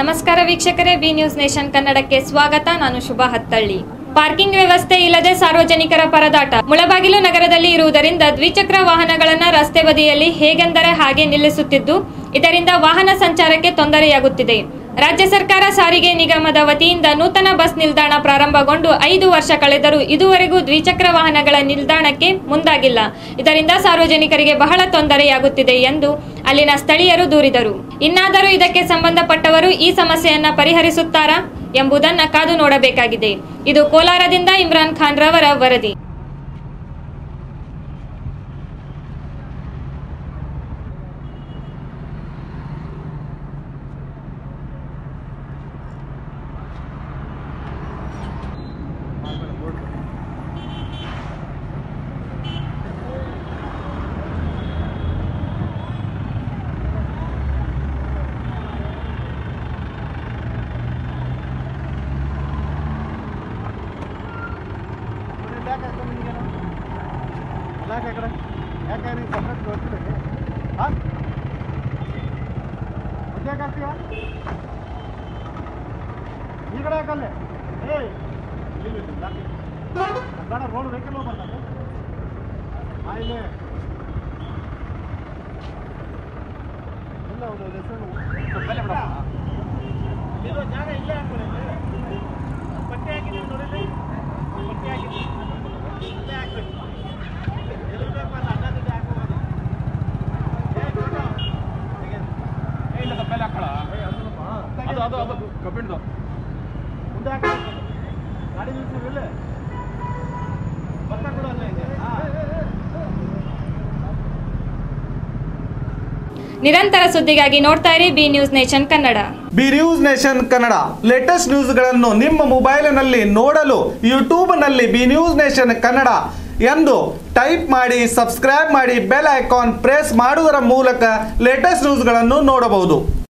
ನಮಸ್ಕಾರ ವೀಕ್ಷಕರೇ B news nation ಕನ್ನಡಕ್ಕೆ ಸ್ವಾಗತ ನಾನು ಶುಭಾ ಹತ್ತಳ್ಳಿ ಪಾರ್ಕಿಂಗ್ ವ್ಯವಸ್ಥೆ ಇಲ್ಲದೆ ಸಾರ್ವಜನಿಕರ ಪರದಾಟ ಮುಳಬಾಗಿಲು ನಗರದಲ್ಲಿ ಇರುವುದರಿಂದ ದ್ವಿಚಕ್ರ ವಾಹನಗಳನ್ನ ರಸ್ತೆ ಬದಿಯಲ್ಲಿ ಹೇಗೆಂದರೆ ಹಾಗೆ ನಿಲ್ಲಿಸುತ್ತಿದ್ದು ಇದರಿಂದ ವಾಹನ ಸಂಚಾರಕ್ಕೆ ತೊಂದರೆಯಾಗುತ್ತಿದೆ ರಾಜ್ಯ ಸರ್ಕಾರ ಸಾರಿಗೆ ನಿಗಮದ ವತಿಯಿಂದ ನೂತನ ಬಸ್ ನಿಲ್ದಾಣ ಪ್ರಾರಂಭಗೊಂಡು ಐದು ವರ್ಷ ಕಳೆದರೂ ಇದುವರೆಗೂ ದ್ವಿಚಕ್ರ ವಾಹನಗಳ ನಿಲ್ದಾಣಕ್ಕೆ ಮುಂದಾಗಿಲ್ಲ ಇದರಿಂದ ಸಾರ್ವಜನಿಕರಿಗೆ ಬಹಳ ತೊಂದರೆಯಾಗುತ್ತಿದೆ ಎಂದು ಅಲ್ಲಿನ ಸ್ಥಳೀಯರು ದೂರಿದರು ಇನ್ನಾದರೂ ಇದಕ್ಕೆ ಸಂಬಂಧಪಟ್ಟವರು ಈ ಸಮಸ್ಯೆಯನ್ನ ಪರಿಹರಿಸುತ್ತಾರಾ ಎಂಬುದನ್ನ ಕಾದು ನೋಡಬೇಕಾಗಿದೆ ಇದು ಕೋಲಾರದಿಂದ ಇಮ್ರಾನ್ ಖಾನ್ ರವರ ವರದಿ ಯಾಕೆ ಕಡೆ ಯಾಕೆ ನೀನು ಸಪ್ರೇಟ್ ಗೊತ್ತಿಲ್ಲ ಹಾಂ ಯಾಕೆ ಹಾಕ್ತೀಯ ಈ ಕಡೆ ಹಾಕಲ್ಲೇ ಏಯ್ ಇಲ್ಲಿ ಇಲ್ಲಿ, ಯಾಕೆ? ಬೇಡ ರೋಡ್ ವೆಹಿಕಲ್ ಬರ್ತದೆ ಹಾಂ ಇಲ್ಲೇ ಇಲ್ಲ ಒಂದು ಹೆಸರು ಇದು ಜಾಗ ಇಲ್ಲೇ ಹಾಕೊಳ್ಳಿ ಪಟ್ಟಿ ಹಾಕಿದ್ದೀವಿ ನೋಡಿದ್ರಿ ಪಟ್ಟಿ ಹಾಕಿದ್ದೀವಿ ಇಲ್ಲೇ ಹಾಕ್ಬೇಕು ಎಲ್ಲಿ ಬೇಕು ಅಲ್ಲಿ ಅಡ್ಡದಿಡ್ಡಿ ಹಾಕ್ಬೋದು ಏ ದೊಡ್ಡ ಇಲ್ಲ ತಪ್ಪೆಲ್ಲ ಹಾಕಳ ಅದು ಅದು ಅದು ಕಬ್ಬಿಣದು ಮುಂದೆ ಹಾಕಬೇಕು ಗಾಡಿ ನಿಲ್ಸಿವಿ ಇಲ್ಲೇ ಭತ್ತ ಕೂಡ ಅಲ್ಲೇ ಇದೆ ಹಾಂ ನಿರಂತರ ಸುದ್ದಿಗಾಗಿ ನೋಡ್ತಾ ಇರಿ B news nation Kannada B news nation Kannada latest ನ್ಯೂಸ್ಗಳನ್ನು ನಿಮ್ಮ ಮೊಬೈಲಿನಲ್ಲಿ ನೋಡಲು ಯೂಟ್ಯೂಬ್ನಲ್ಲಿ ಬಿ ನ್ಯೂಸ್ ನೇಷನ್ ಕನ್ನಡ ಎಂದು ಟೈಪ್ ಮಾಡಿ ಸಬ್ಸ್ಕ್ರೈಬ್ ಮಾಡಿ ಬೆಲ್ ಐಕಾನ್ ಪ್ರೆಸ್ ಮಾಡುವುದರ ಮೂಲಕ ಲೇಟೆಸ್ಟ್ ನ್ಯೂಸ್ಗಳನ್ನು ನೋಡಬಹುದು